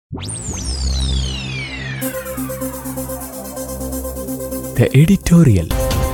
The editorial.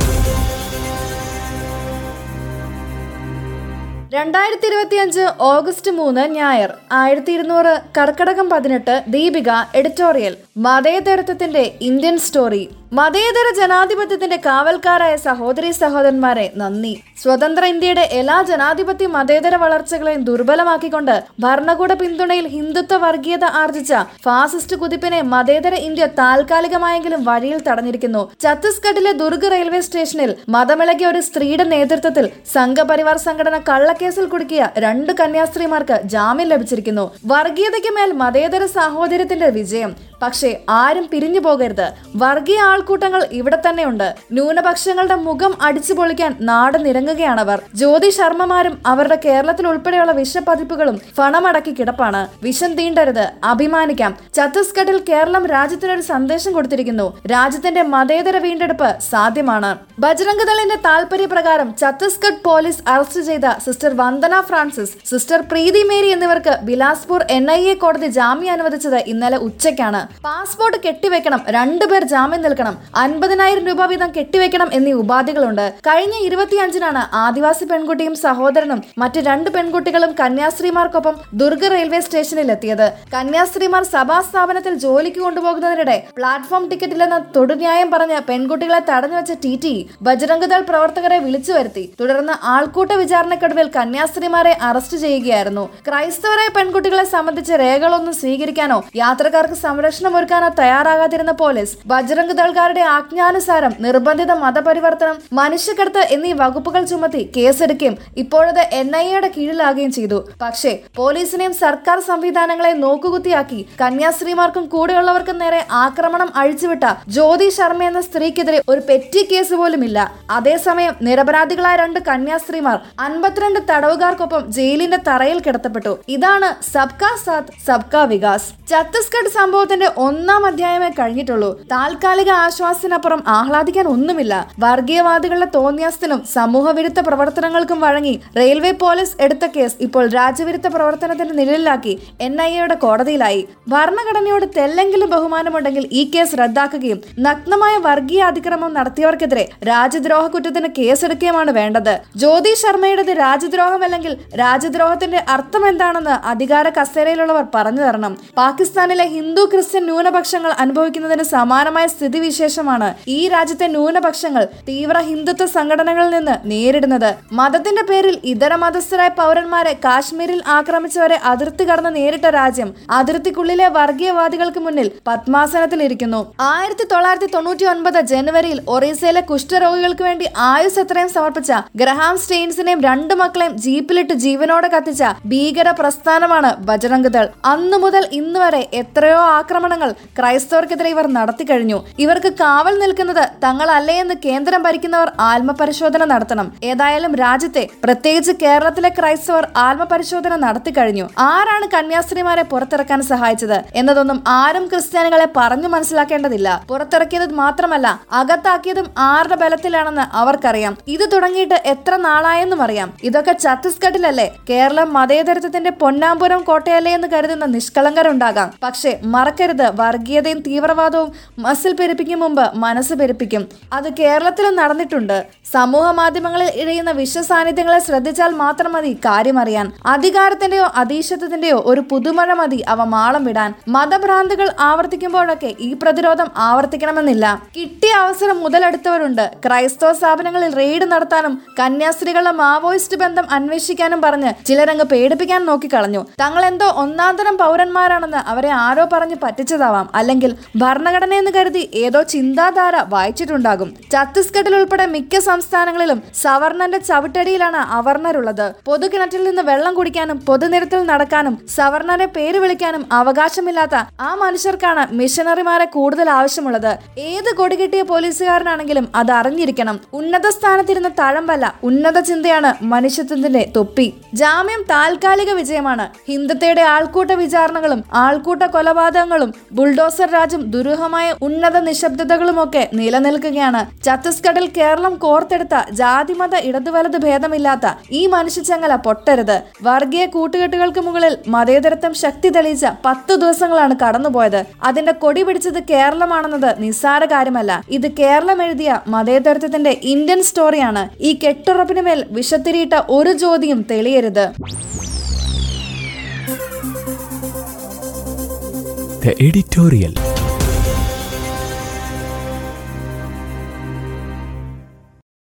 രണ്ടായിരത്തി ഇരുപത്തിയഞ്ച് August മൂന്ന് ഞായർ ആയിരത്തി ഇരുന്നൂറ് കർക്കടകം പതിനെട്ട് ദീപിക എഡിറ്റോറിയൽ മതേതരത്വത്തിന്റെ ഇന്ത്യൻ സ്റ്റോറി മതേതര ജനാധിപത്യത്തിന്റെ കാവൽക്കാരായ സഹോദരി സഹോദരന്മാരെ നന്ദി സ്വതന്ത്ര ഇന്ത്യയുടെ എല്ലാ ജനാധിപത്യ മതേതര വളർച്ചകളെയും ദുർബലമാക്കിക്കൊണ്ട് ഭരണകൂട പിന്തുണയിൽ ഹിന്ദുത്വ വർഗീയത ആർജിച്ച ഫാസിസ്റ്റ് കുതിപ്പിനെ മതേതര ഇന്ത്യ താൽക്കാലികമായെങ്കിലും വഴിയിൽ തടഞ്ഞിരിക്കുന്നു ഛത്തീസ്ഗഡിലെ ദുർഗ് റെയിൽവേ സ്റ്റേഷനിൽ മതമിളകിയ ഒരു സ്ത്രീയുടെ നേതൃത്വത്തിൽ സംഘപരിവാർ സംഘടന കള്ളക്കേസിൽ കുടുക്കിയ രണ്ട് കന്യാസ്ത്രീമാർക്ക് ജാമ്യം ലഭിച്ചിരിക്കുന്നു വർഗീയതയ്ക്ക് മേൽ മതേതര സാഹോദര്യത്തിന്റെ വിജയം പക്ഷേ ആരും പിരിഞ്ഞു പോകരുത് വർഗീയ ആൾക്കൂട്ടങ്ങൾ ഇവിടെ തന്നെയുണ്ട് ന്യൂനപക്ഷങ്ങളുടെ മുഖം അടിച്ചു പൊളിക്കാൻ നാട് നിരങ്ങുകയാണവർ ജ്യോതി ശർമ്മമാരും അവരുടെ കേരളത്തിൽ ഉൾപ്പെടെയുള്ള വിഷപതിപ്പുകളും ഫണമടക്കി കിടപ്പാണ് വിഷം തീണ്ടരുത് അഭിമാനിക്കാം ഛത്തീസ്ഗഡിൽ കേരളം രാജ്യത്തിനൊരു സന്ദേശം കൊടുത്തിരിക്കുന്നു രാജ്യത്തിന്റെ മതേതര വീണ്ടെടുപ്പ് സാധ്യമാണ് ബജറംഗ് ദളിന്റെ താല്പര്യപ്രകാരം ഛത്തീസ്ഗഡ് പോലീസ് അറസ്റ്റ് ചെയ്ത sister Vandana Francis sister Preethi Mary എന്നിവർക്ക് ബിലാസ്പൂർ എൻ ഐ എ കോടതി ജാമ്യം അനുവദിച്ചത് ഇന്നലെ ഉച്ചയ്ക്കാണ് പാസ്പോർട്ട് കെട്ടിവെക്കണം രണ്ടുപേർ ജാമ്യം നിൽക്കണം അൻപതിനായിരം രൂപ വീതം കെട്ടിവെക്കണം എന്നീ ഉപാധികളുണ്ട് കഴിഞ്ഞ ഇരുപത്തിയഞ്ചിനാണ് ആദിവാസി പെൺകുട്ടിയും സഹോദരനും മറ്റ് രണ്ട് പെൺകുട്ടികളും കന്യാസ്ത്രീമാർക്കൊപ്പം ദുർഗ് റെയിൽവേ സ്റ്റേഷനിൽ എത്തിയത് കന്യാസ്ത്രീമാർ സഭാ സ്ഥാപനത്തിൽ ജോലിക്ക് കൊണ്ടുപോകുന്നതിനിടെ പ്ലാറ്റ്ഫോം ടിക്കറ്റില്ലെന്ന തൊടുന്യായം പറഞ്ഞ് പെൺകുട്ടികളെ തടഞ്ഞു വെച്ച ടി ടി ബജറംഗ് ദൾ പ്രവർത്തകരെ വിളിച്ചു വരുത്തി തുടർന്ന് ആൾക്കൂട്ട വിചാരണക്കൊടുവിൽ കന്യാസ്ത്രീമാരെ അറസ്റ്റ് ചെയ്യുകയായിരുന്നു ക്രൈസ്തവരായ പെൺകുട്ടികളെ സംബന്ധിച്ച് രേഖകളൊന്നും സ്വീകരിക്കാനോ യാത്രക്കാർക്ക് സംരക്ഷണം ഒരുക്കാനോ തയ്യാറാകാതിരുന്ന പോലീസ് ബജറംഗ് ദൾക്കാരുടെ ആജ്ഞാനുസാരം നിർബന്ധിത മതപരിവർത്തനം മനുഷ്യക്കടത്ത് എന്നീ വകുപ്പുകൾ ചുമത്തി കേസെടുക്കുകയും ഇപ്പോഴത് എൻ ഐ എയുടെ കീഴിലാകുകയും ചെയ്തു പക്ഷേ പോലീസിനെയും സർക്കാർ സംവിധാനങ്ങളെയും നോക്കുകുത്തിയാക്കി കന്യാസ്ത്രീമാർക്കും കൂടെയുള്ളവർക്കും നേരെ ആക്രമണം അഴിച്ചുവിട്ട ജ്യോതി ശർമ്മ എന്ന സ്ത്രീക്കെതിരെ ഒരു പെറ്റി കേസ് പോലുമില്ല അതേസമയം നിരപരാധികളായ രണ്ട് കന്യാസ്ത്രീമാർ അൻപത്തിരണ്ട് തടവുകാർക്കൊപ്പം ജയിലിന്റെ തറയിൽ കിടത്തപ്പെട്ടു ഇതാണ് സബ്കാ സാത്ത് സബ്കാ വികാസ് ഛത്തീസ്ഗഡ് സംഭവത്തിന്റെ ഒന്നാം അധ്യായമേ കഴിഞ്ഞിട്ടുള്ളൂ താൽക്കാലിക ആശ്വാസത്തിനപ്പുറം ആഹ്ലാദിക്കാൻ ഒന്നുമില്ല വർഗീയവാദികളുടെ തോന്നിയാസത്തിനും സമൂഹവിരുദ്ധ പ്രവർത്തനങ്ങൾക്കും വഴങ്ങി റെയിൽവേ പോലീസ് എടുത്ത കേസ് ഇപ്പോൾ രാജ്യവിരുദ്ധ പ്രവർത്തനത്തിന്റെ നിഴലിലാക്കി എൻ ഐ എയുടെ കോടതിയിലായി ഭരണഘടനയോട് തെല്ലെങ്കിലും ബഹുമാനമുണ്ടെങ്കിൽ ഈ കേസ് റദ്ദാക്കുകയും നഗ്നമായ വർഗീയ അതിക്രമം നടത്തിയവർക്കെതിരെ രാജ്യദ്രോഹ കുറ്റത്തിന് കേസെടുക്കുകയുമാണ് വേണ്ടത് ജ്യോതി ശർമ്മയുടേത് രാജ്യദ്രോഹമല്ലെങ്കിൽ രാജ്യദ്രോഹത്തിന്റെ അർത്ഥം എന്താണെന്ന് അധികാര കസേരയിലുള്ളവർ പറഞ്ഞു തരണം പാകിസ്ഥാനിലെ ഹിന്ദു ക്രിസ്ത്യൻ ന്യൂനപക്ഷങ്ങൾ അനുഭവിക്കുന്നതിന് സമാനമായ സ്ഥിതിവിശേഷമാണ് ഈ രാജ്യത്തെ ന്യൂനപക്ഷങ്ങൾ തീവ്ര ഹിന്ദുത്വ സംഘടനകളിൽ നിന്ന് നേരിടുന്നത് മതത്തിന്റെ പേരിൽ ഇതര മതസ്ഥരായ പൗരന്മാരെ കാശ്മീരിൽ ആക്രമിച്ചവരെ അതിർത്തി കടന്ന് നേരിട്ട രാജ്യം അതിർത്തിക്കുള്ളിലെ വർഗീയവാദികൾക്ക് മുന്നിൽ പത്മാസനത്തിലിരിക്കുന്നു ആയിരത്തി തൊള്ളായിരത്തി തൊണ്ണൂറ്റി ഒൻപത് ജനുവരിയിൽ ഒറീസയിലെ കുഷ്ഠരോഗികൾക്ക് വേണ്ടി ആയുസ് എത്രയും സമർപ്പിച്ച ഗ്രഹാം സ്റ്റെയിൻസിനെയും രണ്ടു മക്കളെയും ജീപ്പിലിട്ട് ജീവനോടെ കത്തിച്ച ഭീകര പ്രസ്ഥാനമാണ് ബജറംഗ് ദൾ അന്നു മുതൽ ഇന്ന് വരെ എത്രയോ ആക്രമണങ്ങൾ ക്രൈസ്തവർക്കെതിരെ ഇവർ നടത്തി കഴിഞ്ഞു ഇവർക്ക് കാവൽ നിൽക്കുന്നത് തങ്ങളല്ലേ എന്ന് കേന്ദ്രം ഭരിക്കുന്നവർ ആത്മപരിശോധന നടത്തണം ഏതായാലും രാജ്യത്തെ പ്രത്യേകിച്ച് കേരളത്തിലെ ക്രൈസ്തവർ ആത്മപരിശോധന നടത്തി കഴിഞ്ഞു ആരാണ് കന്യാസ്ത്രീമാരെ പുറത്തിറക്കാൻ സഹായിച്ചത് എന്നതൊന്നും ആരും ക്രിസ്ത്യാനികളെ പറഞ്ഞു മനസ്സിലാക്കേണ്ടതില്ല പുറത്തിറക്കിയത് മാത്രമല്ല അകത്താക്കിയതും ആരുടെ ബലത്തിലാണെന്ന് അവർക്കറിയാം ഇത് തുടങ്ങിയിട്ട് എത്ര നാളായെന്നും അറിയാം ഇതൊക്കെ ഛത്തീസ്ഗഡിലല്ലേ കേരളം മതേതരത്വത്തിന്റെ പൊന്നാമ്പുരം കോട്ടയല്ലേ എന്ന് കരുതുന്ന നിഷ്കളങ്കരുണ്ടാകാം പക്ഷേ മറക്കരുത് വർഗീയതയും തീവ്രവാദവും മസിൽ പെരുപ്പിക്കും മുമ്പ് മനസ്സ് പെരുപ്പിക്കും അത് കേരളത്തിലും നടന്നിട്ടുണ്ട് സമൂഹ മാധ്യമങ്ങളിൽ ഇഴയുന്ന വിശ്വസാന്നിധ്യങ്ങളെ ശ്രദ്ധിച്ചാൽ മാത്രം മതി കാര്യമറിയാൻ അധികാരത്തിന്റെയോ അതീശത്വത്തിന്റെയോ ഒരു പുതുമഴ മതി അവ മാളം വിടാൻ മതഭ്രാന്തുകൾ ആവർത്തിക്കുമ്പോഴൊക്കെ ഈ പ്രതിരോധം ആവർത്തിക്കണമെന്നില്ല കിട്ടിയ അവസരം മുതലെടുത്തവരുണ്ട് ക്രൈസ്തവ സ്ഥാപനങ്ങളിൽ റെയ്ഡ് നടത്താനും കന്യാസ്ത്രീകളുടെ മാവോയിസ്റ്റ് ബന്ധം അന്വേഷിക്കാനും പറഞ്ഞ് ചിലരങ്ങ് പേടിപ്പിക്കാൻ നോക്കിക്കളഞ്ഞു തങ്ങൾ എന്തോ ഒന്നാന്തരം പൗരന്മാരാണെന്ന് അവരെ ആരോ പറഞ്ഞ് പറ്റിച്ചതാവാം അല്ലെങ്കിൽ ഭരണഘടനയെന്ന് കരുതി ഏതോ ചിന്താധാര വായിച്ചിട്ടുണ്ടാകും ഛത്തീസ്ഗഡിൽ ഉൾപ്പെടെ മിക്ക സംസ്ഥാനങ്ങളിലും സവർണന്റെ ചവിട്ടടിയിലാണ് അവർണരുള്ളത് പൊതുകിണറ്റിൽ നിന്ന് വെള്ളം കുടിക്കാനും പൊതുനിരത്തിൽ നടക്കാനും സവർണരെ പേര് വിളിക്കാനും അവകാശമില്ലാത്ത ആ മനുഷ്യർക്കാണ് മിഷനറിമാരെ കൂടുതൽ ആവശ്യമുള്ളത് ഏത് കൊടികിട്ടിയ പോലീസുകാരനാണെങ്കിലും അത് അറിഞ്ഞിരിക്കണം ഉന്നത സ്ഥാനത്തിരുന്ന തഴമ്പല്ല ഉന്നത ചിന്തയാണ് മനുഷ്യത്വത്തിന്റെ തൊപ്പി ജാമ്യം താൽക്കാലിക വിജയമാണ് ഹിന്ദുത്വയുടെ ആൾക്കൂട്ട വിചാരണകളും ആൾക്കൂട്ട കൊലപാതകങ്ങളും ബുൾഡോസർ രാജും ദുരൂഹമായ ഉന്നത നിശബ്ദതകളുമൊക്കെ നിലനിൽക്കുകയാണ് ഛത്തീസ്ഗഡിൽ കേരളം കോർത്തെടുത്ത ജാതിമത ഇടതുവലത് ഭേദമില്ലാത്ത ഈ മനുഷ്യച്ചങ്ങല പൊട്ടരുത് വർഗീയ കൂട്ടുകെട്ടുകൾക്ക് മുകളിൽ മതേതരത്വം ശക്തി തെളിയിച്ച പത്തു ദിവസങ്ങളാണ് കടന്നുപോയത് അതിന്റെ കൊടി പിടിച്ചത് കേരളമാണെന്നത് നിസ്സാര കാര്യമല്ല ഇത് കേരളം എഴുതിയ മതേതരത്വത്തിന്റെ ഇന്ത്യൻ സ്റ്റോറിയാണ് ഈ കെട്ടുറപ്പിന് മേൽ വിഷത്തിരിയിട്ട ഒരു ജ്യോതിയും തെളിയരുത് The editorial.